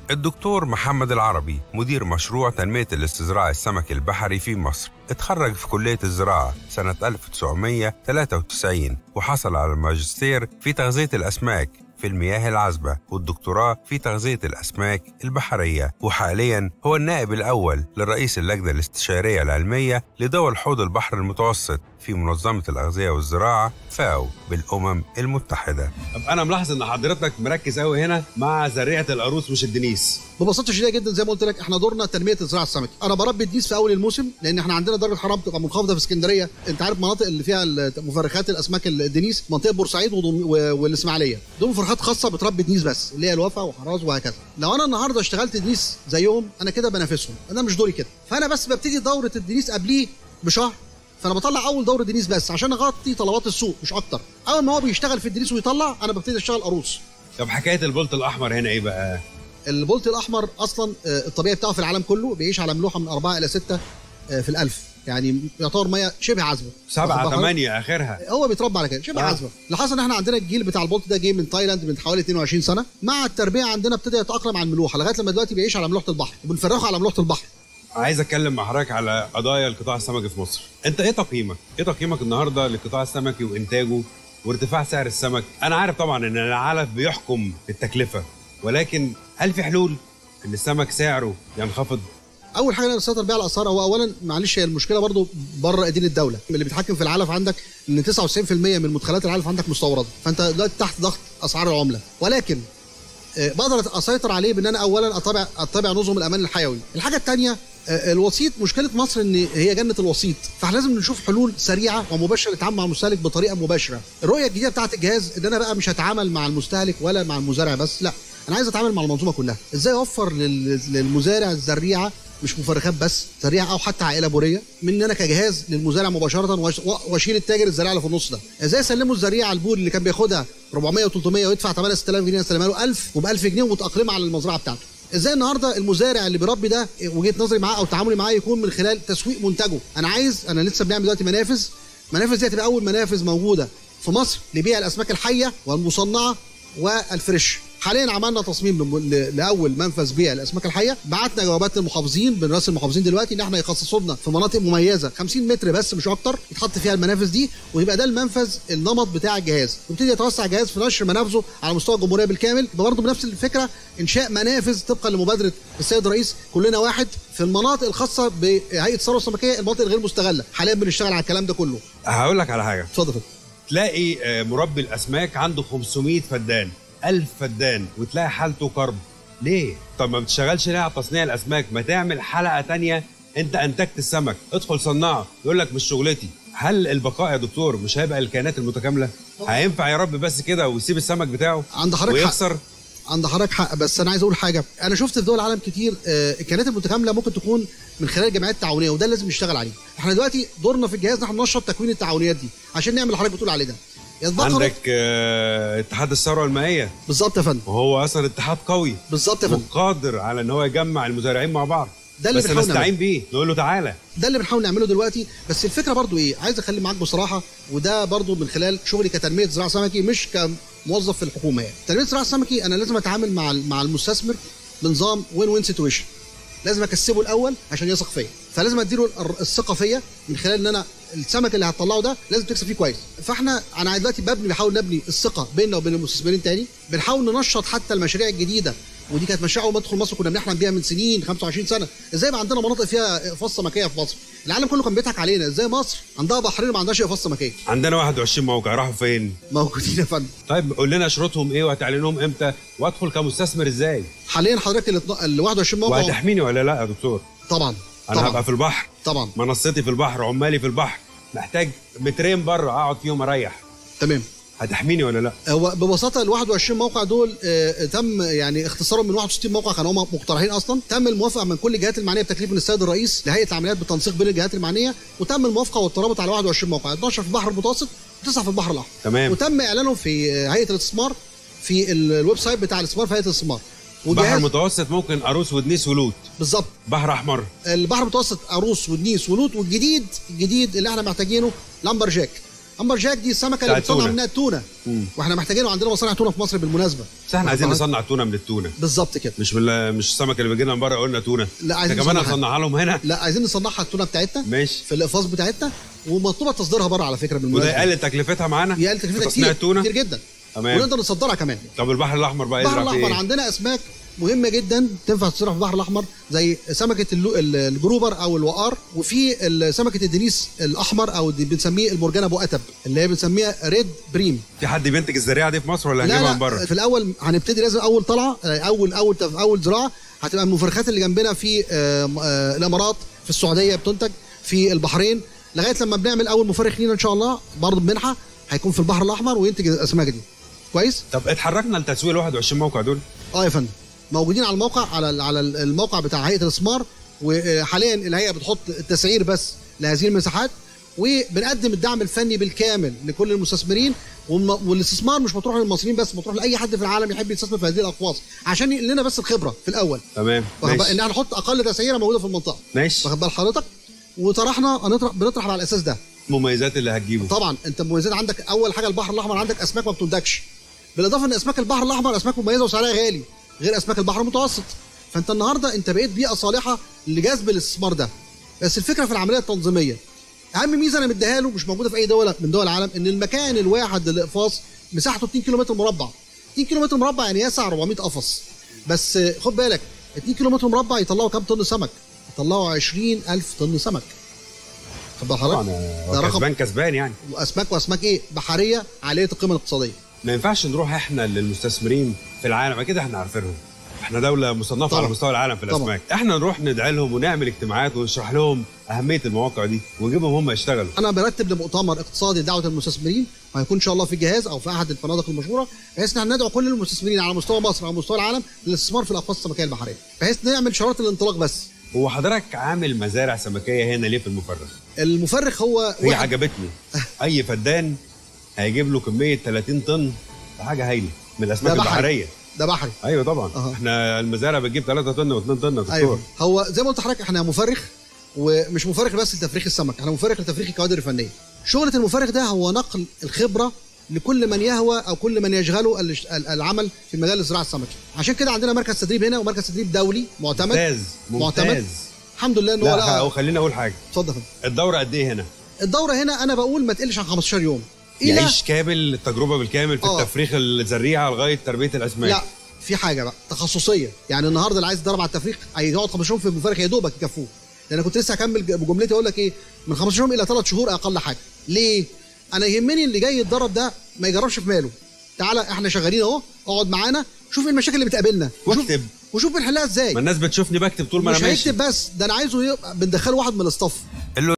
الدكتور محمد العربي مدير مشروع تنمية الاستزراع السمكي البحري في مصر اتخرج في كلية الزراعة سنة 1993 وحصل على الماجستير في تغذية الأسماك في المياه العذبة والدكتوراه في تغذية الأسماك البحرية وحاليا هو النائب الأول لرئيس اللجنة الاستشارية العلمية لدول حوض البحر المتوسط في منظمة الأغذية والزراعة فاو بالأمم المتحدة طب انا ملاحظ ان حضرتك مركز قوي هنا مع زريعه القاروص مش الدنيس ببساطه شديده جدا زي ما قلت لك احنا دورنا تنميه الزراعه السمكي انا بربي الديس في اول الموسم لان احنا عندنا درجه حراره بتبقى منخفضه في اسكندريه انت عارف مناطق اللي فيها مفرخات الاسماك الدنيس منطقه بورسعيد ودم- و- والاسماعيليه دول مفرخات خاصه بتربي دنيس بس اللي هي الوفا وحراز وهكذا لو انا النهارده اشتغلت دنيس زيهم انا كده بنافسهم انا مش دوري كده فانا بس ببتدي دوره الدنيس قبليه بشهر فانا بطلع اول دوره دنيس بس عشان اغطي طلبات السوق مش اكتر اول ما هو بيشتغل في الدنيس ويطلع انا ببتدي اشتغل قاروص طب حكايه البولت الاحمر هنا ايه بقى البولت الاحمر اصلا آه، الطبيعي بتاعه في العالم كله بيعيش على ملوحه من أربعة الى ستة آه، في الألف يعني يعتبر ميه شبه عذبه واخد سبعة بالك؟ ثمانية اخرها هو بيتربى على كده شبه آه. عذبه اللي حصل ان احنا عندنا الجيل بتاع البولت ده جه من تايلاند من حوالي 22 سنه مع التربيه عندنا ابتدى يتاقلم على الملوحه لغايه لما دلوقتي بيعيش على ملوحه البحر وبنفرخه على ملوحه البحر عايز اتكلم مع حضرتك على قضايا القطاع السمكي في مصر انت ايه تقييمك ايه تقييمك النهارده للقطاع السمكي وانتاجه وارتفاع سعر السمك انا عارف طبعا ان العلف بيحكم التكلفه ولكن هل في حلول ان السمك سعره ينخفض اول حاجه نسيطر بيها على الاسعار هو اولا معلش هي المشكله برضو بره ايدين الدوله اللي بيتحكم في العلف عندك ان 99% من مدخلات العلف عندك مستورده فانت دلوقتي تحت ضغط اسعار العمله ولكن آه، بقدر اسيطر عليه بان انا اولا اتبع اتبع نظم الامان الحيوي الحاجه الثانيه الوسيط مشكله مصر ان هي جنه الوسيط فاحنا لازم نشوف حلول سريعه ومباشره نتعامل مع المستهلك بطريقه مباشره الرؤيه الجديده بتاعت الجهاز ان انا بقى مش هتعامل مع المستهلك ولا مع المزارع بس لا انا عايز اتعامل مع المنظومه كلها ازاي اوفر لل- للمزارع الزريعه مش مفرخات بس زريعه او حتى عائله بوريه من ان انا كجهاز للمزارع مباشره وأش- واشيل التاجر الزريعه اللي في النص ده ازاي اسلمه الزريعه البور اللي كان بياخدها 400 و300 ويدفع 8 6000 جنيه اسلمها له 1000 وب 1000 جنيه ومتاقلمه على المزرعه بتاعته ازاي النهارده المزارع اللي بيربي ده وجهه نظري معاه او تعاملي معاه يكون من خلال تسويق منتجه انا عايز انا لسه بنعمل دلوقتي منافذ منافذ دي هتبقى اول منافذ موجوده في مصر لبيع الاسماك الحيه والمصنعه والفريش حاليا عملنا تصميم لم- ل- لاول منفذ بيع الاسماك الحيه بعتنا جوابات للمحافظين بنراسل المحافظين دلوقتي ان احنا يخصصوا لنا في مناطق مميزه 50 متر بس مش اكتر يتحط فيها المنافذ دي ويبقى ده المنفذ النمط بتاع الجهاز ويبتدي يتوسع الجهاز في نشر منافذه على مستوى الجمهوريه بالكامل يبقى برضه بنفس الفكره انشاء منافذ طبقا لمبادره السيد الرئيس كلنا واحد في المناطق الخاصه بهيئه الثروه السمكيه المناطق الغير مستغله حاليا بنشتغل على الكلام ده كله هقول لك على حاجه اتفضل اتفضل. تلاقي آه، مربي الاسماك عنده 500 فدان 1000 فدان وتلاقي حالته كرب ليه طب ما بتشتغلش ليه على تصنيع الاسماك ما تعمل حلقه تانية انت انتجت السمك ادخل صنعه يقول لك مش شغلتي هل البقاء يا دكتور مش هيبقى الكائنات المتكامله هينفع يربي بس كده ويسيب السمك بتاعه عند حضرتك حق. ويخسر عند حضرتك حق بس انا عايز اقول حاجه انا شفت في دول العالم كتير آه، الكائنات المتكامله ممكن تكون من خلال الجمعيات التعاونيه وده لازم نشتغل عليه احنا دلوقتي دورنا في الجهاز نحن ننشط تكوين التعاونيات دي عشان نعمل اللي حضرتك بتقول عليه ده يتبقى عندك آه، اتحاد الثروه المائيه بالظبط يا فندم وهو اصلا اتحاد قوي بالظبط يا فندم وقادر على ان هو يجمع المزارعين مع بعض ده اللي بس بنحاول نستعين بيه نقول له تعالى ده اللي بنحاول نعمله دلوقتي بس الفكره برضو ايه عايز اخلي معاك بصراحه وده برضو من خلال شغلي كتنميه زراعه سمكي مش كموظف في الحكومه يعني تنميه زراعه سمكي انا لازم اتعامل مع مع المستثمر بنظام وين وين سيتويشن لازم اكسبه الاول عشان يثق فيا فلازم اديله الر- الثقه فيا من خلال ان انا السمك اللي هتطلعه ده لازم تكسب فيه كويس فاحنا انا دلوقتي ببني بحاول نبني الثقه بيننا وبين المستثمرين تاني بنحاول ننشط حتى المشاريع الجديده ودي كانت مشاريع اول ما ادخل مصر كنا بنحلم بيها من سنين 25 سنه ازاي يبقى عندنا مناطق فيها اقفاص سمكيه في مصر العالم كله كان بيضحك علينا ازاي مصر عندها بحرين وما عندهاش اقفاص سمكيه عندنا 21 موقع راحوا فين موجودين يا فندم طيب قول لنا شروطهم ايه وهتعلنوهم امتى وادخل كمستثمر ازاي حاليا حضرتك ال ال 21 موقع وهتحميني ولا لا يا دكتور طبعا انا طبعا هبقى في البحر طبعا منصتي في البحر عمالي في البحر محتاج مترين بره اقعد فيهم اريح تمام هتحميني ولا لا هو ببساطه ال 21 موقع دول آه، تم يعني اختصارهم من 61 موقع كانوا هم مقترحين اصلا تم الموافقه من كل الجهات المعنيه بتكليف من السيد الرئيس لهيئه العمليات بالتنسيق بين الجهات المعنيه وتم الموافقه والترابط على 21 موقع 12 في البحر المتوسط و9 في البحر الاحمر تمام وتم اعلانهم في آه، هيئه الاستثمار في ال- الويب سايت بتاع الاستثمار في هيئه الاستثمار بحر وجهاز متوسط ممكن اروس ودنيس ولوت بالظبط بحر احمر البحر المتوسط عروس ودنيس ولوط والجديد الجديد اللي احنا محتاجينه لامبر جاك امبر جاك دي السمكه اللي بتاعت بتصنع تونة. منها التونه مم. واحنا محتاجينه عندنا مصانع تونه في مصر بالمناسبه بس احنا عايزين واخد بالك؟ نصنع تونه من التونه بالظبط كده مش من مش السمك اللي بيجي لنا من بره قلنا تونه لا، عايزين إحنا كمان نصنعها. هنصنعها لهم هنا لا عايزين نصنعها التونه بتاعتنا ماشي في الاقفاص بتاعتنا ومطلوبه تصديرها بره على فكره وده بالمناسبه يقلل تكلفتها معانا يقلل في تكلفتها تصنيع كتير التونه كتير جدا تمام ونقدر نصدرها كمان طب البحر الاحمر بقى البحر يزرع فيه الاحمر ايه؟ عندنا اسماك مهمه جدا تنفع تصدرها في البحر الاحمر زي سمكه اللو- ال- الجروبر او الوقار وفي ال- سمكه الدنيس الاحمر او دي بنسميه المرجان ابو اتب اللي هي بنسميها ريد بريم في حد بينتج الزريعه دي في مصر ولا لا هنجيبها لا من بره؟ في الاول هنبتدي لازم اول طلعه آه، اول اول تف- اول زراعه هتبقى من المفرخات اللي جنبنا في آه، م- آه، الامارات في السعوديه بتنتج في البحرين لغايه لما بنعمل اول مفرخ لينا ان شاء الله برضه بمنحه هيكون في البحر الاحمر وينتج الاسماك دي كويس طب اتحركنا لتسويق ال 21 موقع دول اه يا فندم موجودين على الموقع على على الموقع بتاع هيئه الاستثمار وحاليا الهيئه بتحط التسعير بس لهذه المساحات وبنقدم الدعم الفني بالكامل لكل المستثمرين والم- والاستثمار مش مطروح للمصريين بس مطروح لاي حد في العالم يحب يستثمر في هذه الاقواس عشان ينقل لنا بس الخبره في الاول تمام واخد بالك؟ ماشي ان احنا نحط اقل تسعيره موجوده في المنطقه ماشي واخد بال حضرتك وطرحنا هنطرح بنطرح على الاساس ده المميزات اللي هتجيبه طبعا انت مميزات عندك اول حاجه البحر الاحمر عندك اسماك ما بتنتجش بالاضافه ان اسماك البحر الاحمر اسماك مميزه وسعرها غالي غير اسماك البحر المتوسط فانت النهارده انت بقيت بيئه صالحه لجذب الاستثمار ده بس الفكره في العمليه التنظيميه اهم ميزه انا مديها له مش موجوده في اي دوله من دول العالم ان المكان الواحد للاقفاص مساحته 2 كيلو مربع 2 كيلو مربع يعني يسع 400 قفص بس آه، خد بالك 2 كيلو مربع يطلعوا كام طن سمك يطلعوا 20000 طن سمك خد بال طبعا حضرتك هو ده رقم كسبان كسبان يعني واسماك واسماك ايه بحريه عاليه القيمه الاقتصاديه ما ينفعش نروح احنا للمستثمرين في العالم اكيد احنا عارفينهم احنا دوله مصنفه طبعا. على مستوى العالم في طبعا. الاسماك احنا نروح ندعي لهم ونعمل اجتماعات ونشرح لهم اهميه المواقع دي ونجيبهم هم يشتغلوا انا برتب لمؤتمر اقتصادي لدعوه المستثمرين وهيكون ان شاء الله في جهاز او في احد الفنادق المشهوره بحيث ان احنا ندعو كل المستثمرين على مستوى مصر او مستوى العالم للاستثمار في الاقفاص السمكيه البحريه بحيث نعمل شرارة الانطلاق بس هو حضرتك عامل مزارع سمكيه هنا ليه في المفرخ المفرخ هو هي واحد- عجبتني اي فدان هيجيب له كميه 30 طن ده حاجه هايله من الاسماك ده بحري. البحريه ده بحري ايوه طبعا أها. احنا المزارع بتجيب 3 طن و2 طن يا دكتور ايوه هو زي ما قلت لحضرتك احنا مفرخ ومش مفرخ بس لتفريخ السمك احنا مفرخ لتفريخ الكوادر الفنيه شغله المفرخ ده هو نقل الخبره لكل من يهوى او كل من يشغله ال- ال- العمل في مجال الزراعه السمكي عشان كده عندنا مركز تدريب هنا ومركز تدريب دولي معتمد ممتاز معتمد ممتاز الحمد لله ان هو لا لقى هو خليني اقول حاجه اتفضل يا فندم. الدوره قد ايه هنا الدوره هنا انا بقول ما تقلش عن 15 يوم الى يعيش كامل التجربه بالكامل في آه. التفريخ الزريعه لغايه تربيه الاسماك لا في حاجه بقى تخصصيه يعني النهارده اللي عايز يتدرب على التفريخ هيقعد 15 يوم في المفرخ يا دوبك يكفوه لان أنا كنت لسه هكمل بجملتي اقول لك ايه من 15 يوم الى 3 شهور اقل حاجه ليه انا يهمني اللي جاي يتدرب ده ما يجربش في ماله تعالى احنا شغالين اهو اقعد معانا شوف ايه المشاكل اللي بتقابلنا وشوف- واكتب وشوف بنحلها ازاي ما الناس بتشوفني بكتب طول ما مش انا ماشي هيكتب بس ده انا عايزه يبقى بندخله واحد من الاستاف